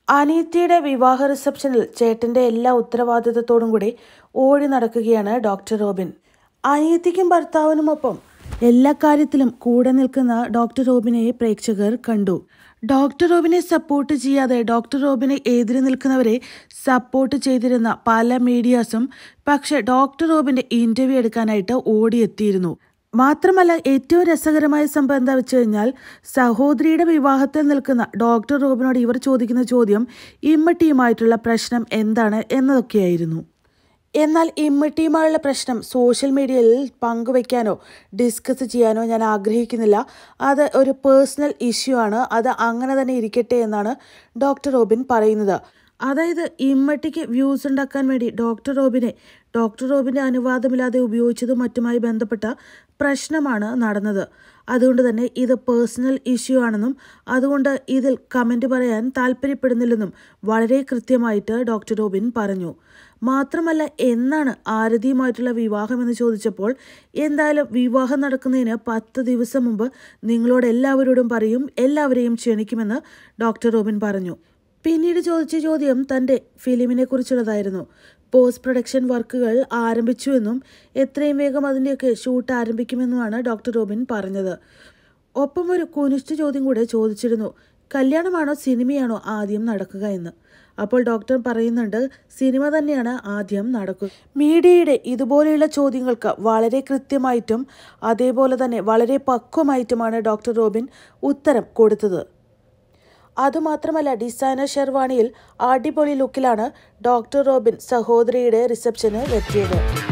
അനിയത്തിയുടെ വിവാഹ റിസപ്ഷനിൽ ചേട്ടന്റെ എല്ലാ ഉത്തരവാദിത്തത്തോടും കൂടി ഓടി നടക്കുകയാണ് ഡോക്ടർ റോബിൻ അനിയത്തിക്കും ഭർത്താവിനുമൊപ്പം എല്ലാ കാര്യത്തിലും കൂടെ നിൽക്കുന്ന ഡോക്ടർ റോബിനെ പ്രേക്ഷകർ കണ്ടു ഡോക്ടർ റോബിനെ സപ്പോർട്ട് ചെയ്യാതെ ഡോക്ടർ റോബിനെ എതിരെ നിൽക്കുന്നവരെ സപ്പോർട്ട് ചെയ്തിരുന്ന പല മീഡിയാസും പക്ഷെ ഡോക്ടർ റോബിന്റെ ഇന്റർവ്യൂ എടുക്കാനായിട്ട് ഓടിയെത്തിയിരുന്നു മാത്രമല്ല ഏറ്റവും രസകരമായ സംഭവം എന്താ വെച്ച് കഴിഞ്ഞാൽ സഹോദരിയുടെ വിവാഹത്തിൽ നിൽക്കുന്ന ഡോക്ടർ റോബിനോട് ഇവർ ചോദിക്കുന്ന ചോദ്യം ഇമ്മട്ടിയുമായിട്ടുള്ള പ്രശ്നം എന്താണ് എന്നതൊക്കെയായിരുന്നു എന്നാൽ ഇമ്മട്ടിയുമായുള്ള പ്രശ്നം സോഷ്യൽ മീഡിയയിൽ പങ്കുവെക്കാനോ ഡിസ്കസ് ചെയ്യാനോ ഞാൻ ആഗ്രഹിക്കുന്നില്ല അത് ഒരു പേഴ്സണൽ ഇഷ്യൂ ആണ് അത് അങ്ങനെ തന്നെ ഇരിക്കട്ടെ എന്നാണ് ഡോക്ടർ റോബിൻ പറയുന്നത് അതായത് ഇമ്മട്ടിക്ക് വ്യൂസ് ഉണ്ടാക്കാൻ വേണ്ടി ഡോക്ടർ റോബിനെ ഡോക്ടർ റോബിൻ്റെ അനുവാദമില്ലാതെ ഉപയോഗിച്ചതും മറ്റുമായി ബന്ധപ്പെട്ട പ്രശ്നമാണ് നടന്നത് അതുകൊണ്ട് തന്നെ ഇത് പേഴ്സണൽ ഇഷ്യൂ ആണെന്നും അതുകൊണ്ട് ഇതിൽ കമൻറ്റ് പറയാൻ താല്പര്യപ്പെടുന്നില്ലെന്നും വളരെ കൃത്യമായിട്ട് ഡോക്ടർ റോബിൻ പറഞ്ഞു മാത്രമല്ല എന്നാണ് ആരതിയുമായിട്ടുള്ള വിവാഹം എന്ന് ചോദിച്ചപ്പോൾ എന്തായാലും വിവാഹം നടക്കുന്നതിന് പത്ത് ദിവസം മുമ്പ് നിങ്ങളോട് എല്ലാവരോടും പറയും എല്ലാവരെയും ക്ഷണിക്കുമെന്ന് ഡോക്ടർ റോബിൻ പറഞ്ഞു പിന്നീട് ചോദിച്ച ചോദ്യം തൻ്റെ ഫിലിമിനെ കുറിച്ചുള്ളതായിരുന്നു പോസ്റ്റ് പ്രൊഡക്ഷൻ വർക്കുകൾ ആരംഭിച്ചുവെന്നും എത്രയും വേഗം അതിൻ്റെയൊക്കെ ഷൂട്ട് ആരംഭിക്കുമെന്നുമാണ് ഡോക്ടർ റോബിൻ പറഞ്ഞത് ഒപ്പം ഒരു കുനിഷ്ഠ ചോദ്യം കൂടെ ചോദിച്ചിരുന്നു കല്യാണമാണോ സിനിമയാണോ ആദ്യം നടക്കുക എന്ന് അപ്പോൾ ഡോക്ടർ പറയുന്നുണ്ട് സിനിമ തന്നെയാണ് ആദ്യം നടക്കുക മീഡിയയുടെ ഇതുപോലെയുള്ള ചോദ്യങ്ങൾക്ക് വളരെ കൃത്യമായിട്ടും അതേപോലെ തന്നെ വളരെ പക്വമായിട്ടുമാണ് ഡോക്ടർ റോബിൻ ഉത്തരം കൊടുത്തത് അതുമാത്രമല്ല ഡിസൈനർ ഷെർവാണിയിൽ അടിപൊളി ലുക്കിലാണ് ഡോക്ടർ റോബിൻ സഹോദരിയുടെ റിസപ്ഷന് എത്തിയത്